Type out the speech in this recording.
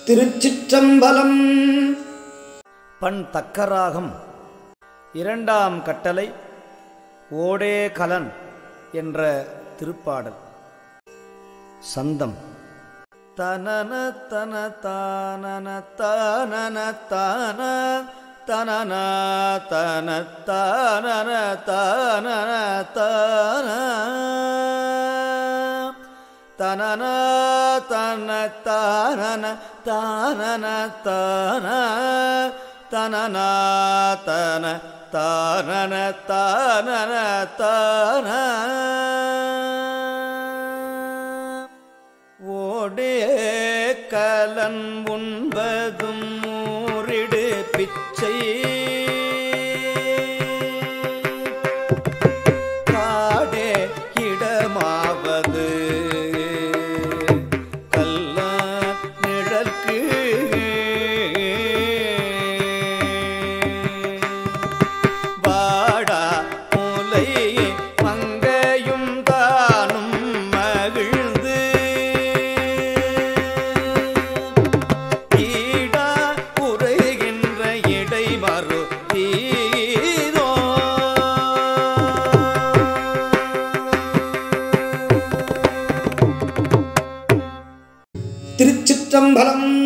திருச்சிற்றம்பலம் பண் தக்கராகம் இரண்டாம் கட்டளை ஓடே கலன் என்ற திருப்பாடல் சந்தம் தனன தன தானன தானன தான தனன தன தானன தானன தான தனன தன தானன தானன தான தனன தன தானன தானன தான ஓடே கலன் உண்பதும் ஊரிடு பிச்சை காடே இடமாவது கல்ல நிழற்கு வாடா முலை மங்கையும் தானும் மகிழ்ந்து ஈடா உரைகின்ற இடை மறு தீரோ திருச்சிற்றம்பலம்